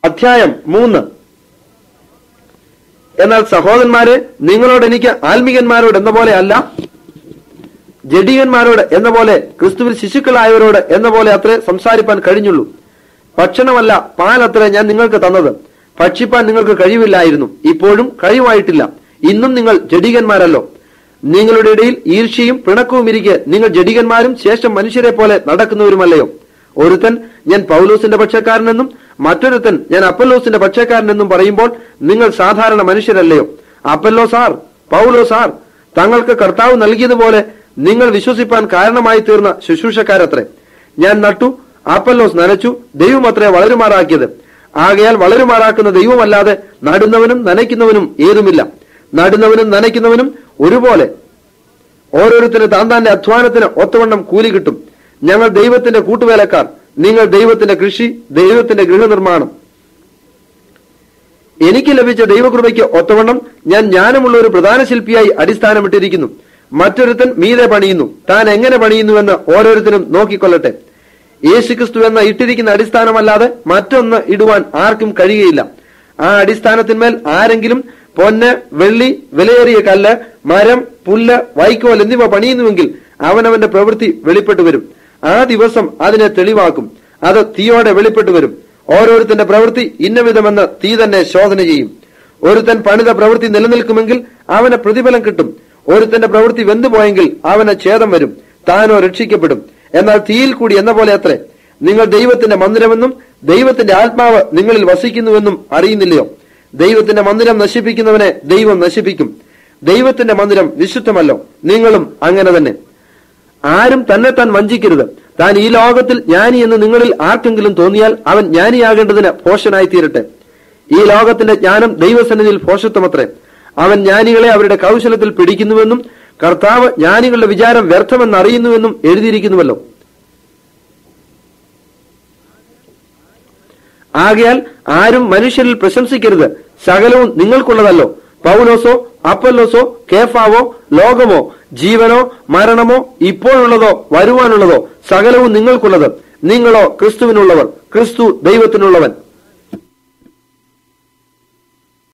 അധ്യായം മൂന്ന് എന്നാൽ സഹോദരന്മാരെ നിങ്ങളോട് എനിക്ക് ആത്മികന്മാരോട് എന്ന പോലെ അല്ല ജഡികന്മാരോട് എന്ന പോലെ ക്രിസ്തുവിൽ ശിശുക്കളായവരോട് എന്ന പോലെ അത്രേ സംസാരിപ്പാൻ കഴിഞ്ഞുള്ളൂ ഭക്ഷണമല്ല പാലത്രേ ഞാൻ നിങ്ങൾക്ക് തന്നത് ഭക്ഷിപ്പാൻ നിങ്ങൾക്ക് കഴിവില്ലായിരുന്നു ഇപ്പോഴും കഴിവായിട്ടില്ല ഇന്നും നിങ്ങൾ ജഡികന്മാരല്ലോ നിങ്ങളുടെ ഇടയിൽ ഈർഷ്യയും പിണക്കവും ഇരിക്കെ നിങ്ങൾ ജഡികന്മാരും ശേഷം മനുഷ്യരെ പോലെ നടക്കുന്നവരുമല്ലയോ ഒരുത്തൻ ഞാൻ പൗലോസിന്റെ പക്ഷക്കാരനെന്നും മറ്റൊരുത്തൻ ഞാൻ അപ്പല്ലോസിന്റെ പക്ഷക്കാരനെന്നും പറയുമ്പോൾ നിങ്ങൾ സാധാരണ മനുഷ്യരല്ലയോ അപ്പല്ലോ സാർ പൗലോ സാർ തങ്ങൾക്ക് കർത്താവ് നൽകിയതുപോലെ നിങ്ങൾ വിശ്വസിപ്പാൻ കാരണമായി തീർന്ന ശുശ്രൂഷക്കാരത്രേ ഞാൻ നട്ടു അപ്പല്ലോസ് നനച്ചു ദൈവമത്രേ വളരുമാറാക്കിയത് ആകയാൽ വളരുമാറാക്കുന്ന ദൈവമല്ലാതെ നടുന്നവനും നനയ്ക്കുന്നവനും ഏതുമില്ല നടുന്നവനും നനയ്ക്കുന്നവനും ഒരുപോലെ ഓരോരുത്തരും താൻ താന്റെ അധ്വാനത്തിന് ഒത്തവണ്ണം കൂലി കിട്ടും ഞങ്ങൾ ദൈവത്തിന്റെ കൂട്ടുവേലക്കാർ നിങ്ങൾ ദൈവത്തിന്റെ കൃഷി ദൈവത്തിന്റെ ഗൃഹനിർമ്മാണം എനിക്ക് ലഭിച്ച ദൈവകൃപയ്ക്ക് ഒത്തവണ്ണം ഞാൻ ജ്ഞാനമുള്ള ഒരു പ്രധാന ശില്പിയായി അടിസ്ഥാനമിട്ടിരിക്കുന്നു മറ്റൊരുത്തൻ മീതെ പണിയുന്നു താൻ എങ്ങനെ പണിയുന്നുവെന്ന് ഓരോരുത്തരും നോക്കിക്കൊള്ളട്ടെ യേശുക്രിസ്തു എന്ന ഇട്ടിരിക്കുന്ന അടിസ്ഥാനമല്ലാതെ മറ്റൊന്ന് ഇടുവാൻ ആർക്കും കഴിയുകയില്ല ആ അടിസ്ഥാനത്തിന്മേൽ ആരെങ്കിലും പൊന്ന് വെള്ളി വിലയേറിയ കല്ല് മരം പുല്ല് വൈക്കോൽ എന്നിവ പണിയുന്നുവെങ്കിൽ അവനവന്റെ പ്രവൃത്തി വെളിപ്പെട്ടു വരും ആ ദിവസം അതിനെ തെളിവാക്കും അത് തീയോടെ വെളിപ്പെട്ടു വരും ഓരോരുത്തന്റെ പ്രവൃത്തി ഇന്നവിധമെന്ന് തീ തന്നെ ശോധന ചെയ്യും ഒരുത്തൻ പണിത പ്രവൃത്തി നിലനിൽക്കുമെങ്കിൽ അവന് പ്രതിഫലം കിട്ടും ഒരുത്തന്റെ പ്രവൃത്തി വെന്തുപോയെങ്കിൽ അവന് ഛേദം വരും താനോ രക്ഷിക്കപ്പെടും എന്നാൽ തീയിൽ കൂടി എന്ന പോലെ അത്രേ നിങ്ങൾ ദൈവത്തിന്റെ മന്ദിരമെന്നും ദൈവത്തിന്റെ ആത്മാവ് നിങ്ങളിൽ വസിക്കുന്നുവെന്നും അറിയുന്നില്ലയോ ദൈവത്തിന്റെ മന്ദിരം നശിപ്പിക്കുന്നവനെ ദൈവം നശിപ്പിക്കും ദൈവത്തിന്റെ മന്ദിരം വിശുദ്ധമല്ലോ നിങ്ങളും അങ്ങനെ തന്നെ ആരും തന്നെ താൻ വഞ്ചിക്കരുത് താൻ ഈ ലോകത്തിൽ ജ്ഞാനി എന്ന് നിങ്ങളിൽ ആർക്കെങ്കിലും തോന്നിയാൽ അവൻ ജ്ഞാനിയാകേണ്ടതിന് പോഷനായി തീരട്ടെ ഈ ലോകത്തിന്റെ ജ്ഞാനം ദൈവസന്നിധിയിൽ പോഷത്വമത്രേ അവൻ ജ്ഞാനികളെ അവരുടെ കൗശലത്തിൽ പിടിക്കുന്നുവെന്നും കർത്താവ് ജ്ഞാനികളുടെ വിചാരം വ്യർത്ഥമെന്ന് അറിയുന്നുവെന്നും എഴുതിയിരിക്കുന്നുവല്ലോ ആകയാൽ ആരും മനുഷ്യരിൽ പ്രശംസിക്കരുത് സകലവും നിങ്ങൾക്കുള്ളതല്ലോ പൗലോസോ അപ്പല്ലോസോ കേഫാവോ ലോകമോ ജീവനോ മരണമോ ഇപ്പോഴുള്ളതോ വരുവാനുള്ളതോ സകലവും നിങ്ങൾക്കുള്ളത് നിങ്ങളോ ക്രിസ്തുവിനുള്ളവർ ക്രിസ്തു ദൈവത്തിനുള്ളവൻ